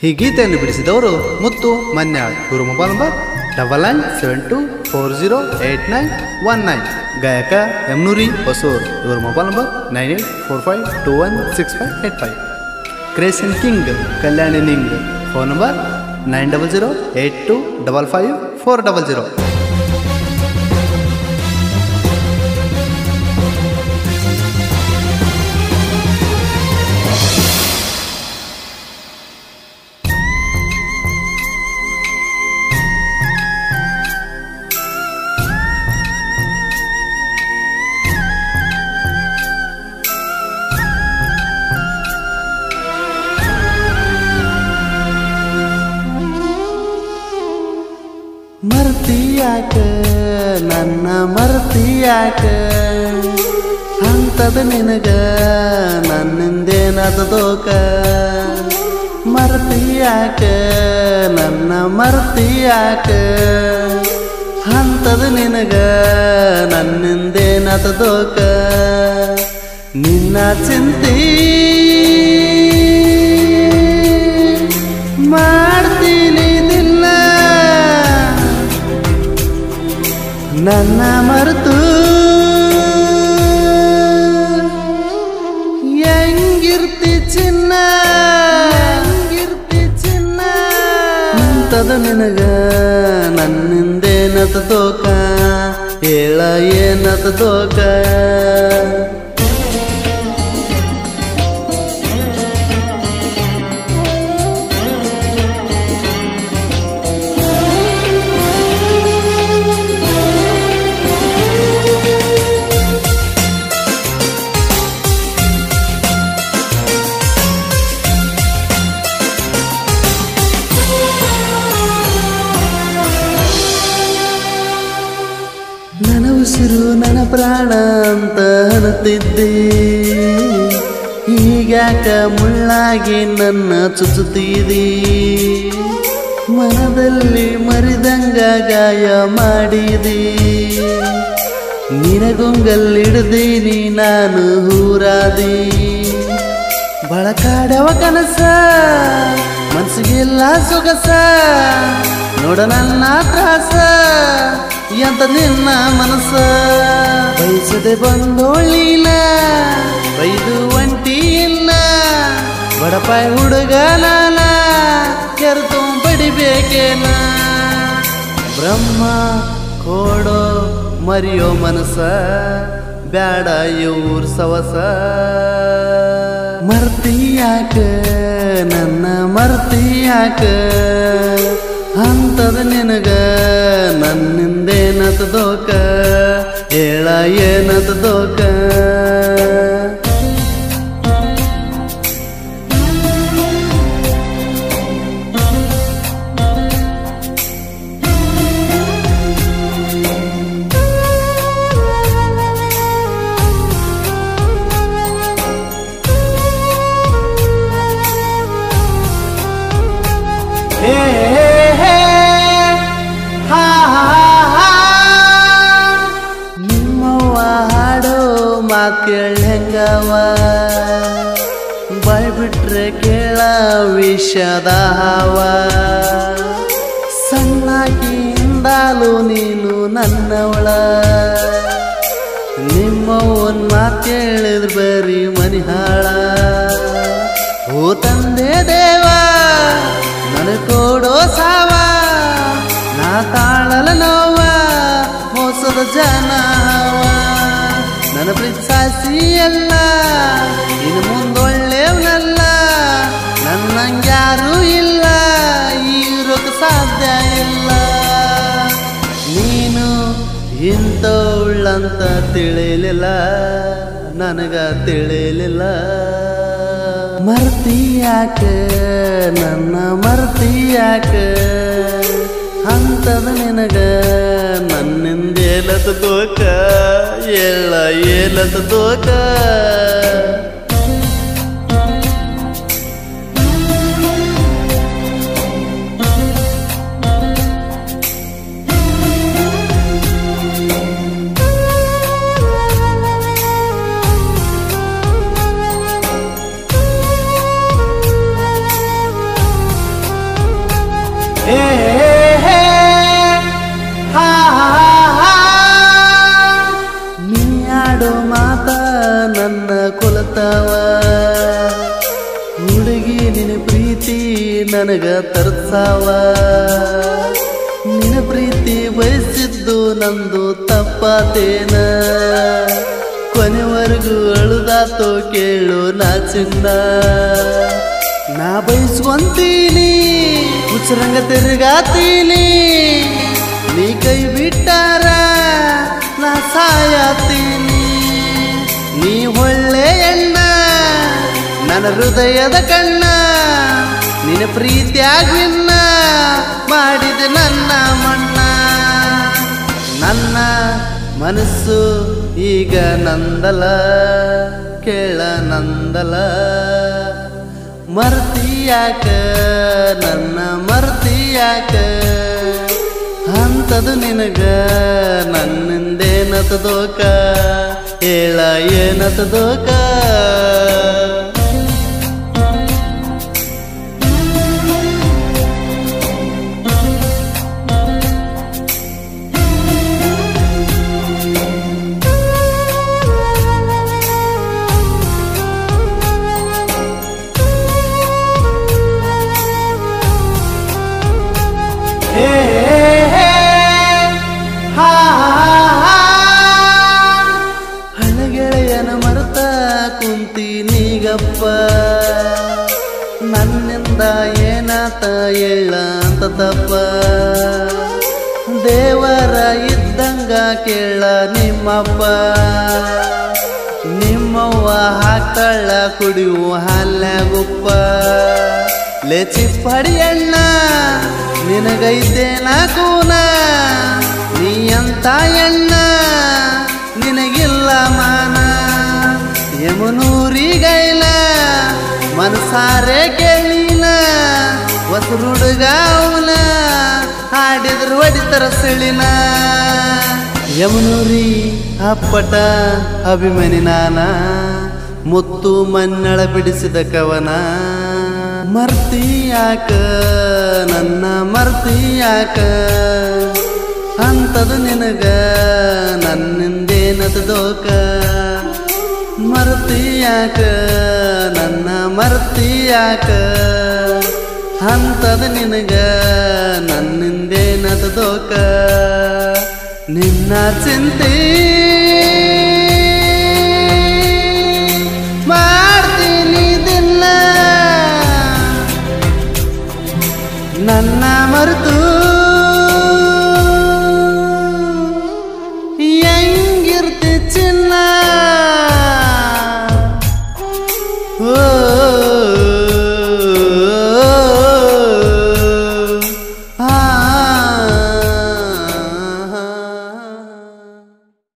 ಈ ಗೀತೆಯನ್ನು ಬಿಡಿಸಿದವರು ಮುತ್ತು ಮನ್ಯಾಳ್ ಇವರು mobile number double nine seven two four zero eight nine one nine ಗಾಯಕ ಯಮ್ನೂರಿ ಹೊಸೂರ್ ಇವರು mobile number nine eight four five two one six five eight five ಕ್ರೇಸನ್ ಕಿಂಗ್ ಕಲ್ಯಾಣಿ ನಿಂಗ್ phone number nine double zero eight two double five four double zero ಮರ್ತಿಯಾಕ ನನ್ನ ಮರ್ತಿಯಾಕ ಅಂತದ ನಿನಗ ನನ್ನಿಂದೇನದ ದೋಕ ಮರ್ತಿಯಾಕ ನನ್ನ ಮರ್ತಿಯಾಕ ಅಂತದ ನಿನಗ ನನ್ನಿಂದೇನದ ದೋಕ ನಿನ್ನ ಚಿಂತಿ ಮಾಡ್ತೀನಿ ದಿಲ್ಲ ನನ್ನ ಮರೆತು ಹೆಂಗಿರ್ತಿ ಚಿನ್ನ ಹೆಂಗಿರ್ತಿ ಚಿನ್ನ ಅಂತದ ನಿನಗ ನನ್ನಿಂದೇನತ ತೋಕ ಹೇಳ ಏನತ ತೋಕ ನನ್ನ ಉಸಿರು ನನ್ನ ಪ್ರಾಣ ಅಂತ ಅನ್ನುತ್ತಿದ್ದೆ ಈಗ್ಯಾಕ ಮುಳ್ಳಾಗಿ ನನ್ನ ಚುಚ್ಚುತ್ತೀದಿ ಮನದಲ್ಲಿ ಮರಿದಂಗ ಗಾಯ ಮಾಡಿದಿ ನಿನಗೊಂಗಲ್ಲಿಡ್ದೀನಿ ನಾನು ಹೂರಾದಿ ಬಳಕಾಡವ ಕನಸ ಮನ್ಸಿಗೆಲ್ಲ ಸೊಗಸ ನೋಡ ನನ್ನ ತ್ರಾಸ ಎಂತ ನಿನ್ನ ಮನಸ್ಸ ಬಯಸದೆ ಬಂದೋಳಿಲ್ಲ ಬೈದು ಒಂಟಿ ಇಲ್ಲ ಬಡಪಾಯಿ ಹುಡುಗ ನಾನ ಕೆರೆತು ಬಡಿಬೇಕೇನ ಬ್ರಹ್ಮ ಕೊಡೋ ಮರಿಯೋ ಮನಸ್ಸ ಬ್ಯಾಡ ಇವ್ರ ಸವಸ ಮರ್ತಿಯಾಕ ನನ್ನ ಮರ್ತಿಯಾಕ ಅಂತದ ನಿನಗ ನನ್ನಿಂದೇನತ ದೋಕ ಹೇಳ ಏನತ ದೋಕ ಹೇ ಹೇ ಹೇ ಹಾ ಹಾ ಹಾ ನಿಮ್ಮವ್ವ ಹಾಡೋ ಮಾತ್ ಕೇಳಂಗವ ಬಾಯ್ ಬಿಟ್ರೆ ಕೇಳ ವಿಷದ ಹಾವ ಸಣ್ಣಾಕಿಯಿಂದಾಲು ನೀನು ನನ್ನವಳ ನಿಮ್ಮವನ್ ಮಾತ್ ಕೇಳಿದ್ರ ಬರೀ ಮನಿಹಾಳ ಓ ತಂದೆ ದೇವ ನನಗೆ ಕೊಡೋ ಸಾವ ನಾ ತಾಳಲ ನೋವ ಮೋಸದ ಜನವ ನನ್ನ ಪ್ರೀತಿಸಾಸಿ ಎಲ್ಲ ಇನ್ನು ಮುಂದೊಳ್ಳೆಯವನಲ್ಲ ನನ್ನಂಗ್ಯಾರೂ ಇಲ್ಲ ಇರೋಕೆ ಸಾಧ್ಯ ಇಲ್ಲ ನೀನು ಇಂಥವುಳ್ಳಂತ ತಿಳಿಲಿಲ್ಲ ನನಗ ತಿಳಿಲಿಲ್ಲ ಮರ್ತಿಯಾಕ ನನ್ನ ಮರ್ತಿಯಾಕ ಅಂತದ ನಿನಗ ನನ್ನಿಂದೇಲದ ದೋಕ ಎಲ್ಲ ಏಲದ ದೋಕ ನಿನ್ನ ಪ್ರೀತಿ ನನಗ ತರ್ಸಾವ ನಿನ್ನ ಪ್ರೀತಿ ಬಯಸಿದ್ದು ನಂದು ತಪ್ಪಾತೇನ ಕೊನೆವರೆಗೂ ಅಳುದಾತೋ ಕೇಳು ನಾ ಚಿನ್ನ ನಾ ಬಯಸ್ಕೊಂತೀನಿ ಉಚ್ಚರಂಗ ತಿರುಗಾತೀನಿ ನೀ ಕೈ ಬಿಟ್ಟಾರ ನಾ ಸಾಯತೀನಿ ನೀ ಒಳ್ಳೆ ಎಣ್ಣ ನನ್ನ ಹೃದಯದ ಕಣ್ಣ ನಿನ್ನ ಪ್ರೀತಿಯಾಗಿನ್ನ ಮಾಡಿದ ನನ್ನ ಮಣ್ಣ ನನ್ನ ಮನಸ್ಸು ಈಗ ನಂದಲ ಕೇಳ ನಂದಲ ಮರ್ತಿಯಾಕ ನನ್ನ ಮರ್ತಿಯಾಕ ಅಂತದು ನಿನಗ ನನ್ನಿಂದೇನತದೋಕ ಹೇಳ ಏನತದೋಕ ಹೇ ಹೇ ಹೇ ಹಾ ಹಳಗೆಳೆಯನ ಮರೆತ ಕುಂತೀನೀಗಪ್ಪ ನನ್ನಿಂದ ಏನಾತ ಹೇಳ ಅಂತ ತಪ್ಪ ದೇವರ ಇದ್ದಂಗ ಕೇಳ ನಿಮ್ಮಪ್ಪ ನಿಮ್ಮವ್ವ ಹಾಕಳ್ಳ ಕುಡಿಯುವ ಹಾಲ್ಯಾಗುಪ್ಪ ಲೇಚಿ ಪಡಿಯಣ್ಣ ನಿನಗೈತೇನ ಕೂನ ನೀ ಅಂತ ಎಣ್ಣ ನಿನಗಿಲ್ಲ ಮಾನ ಯಮನೂರಿಗೈಲ ಮನಸಾರೆ ಕೇಳಿನ ಹೊಸರುಡುಗ ಅವನ ಹಾಡಿದ್ರು ಹೊಡಿತರ ಸಿಳಿನ ಯಮನೂರಿ ಅಪ್ಪಟ ಅಭಿಮನಿ ನಾನ ಮುತ್ತು ಮನ್ನಳ ಬಿಡಿಸಿದ ಕವನ ಮರ್ತಿಯಾಕ ನನ್ನ ಮರ್ತಿಯಾಕ ಅಂತದು ನಿನಗ ನನ್ನಿಂದೇನದ ದೋಕ ಮರ್ತಿಯಾಕ ನನ್ನ ಮರ್ತಿಯಾಕ ಅಂತದ ನಿನಗ ನನ್ನಿಂದೇನದ ದೋಕ ನಿನ್ನ ಚಿಂತೆ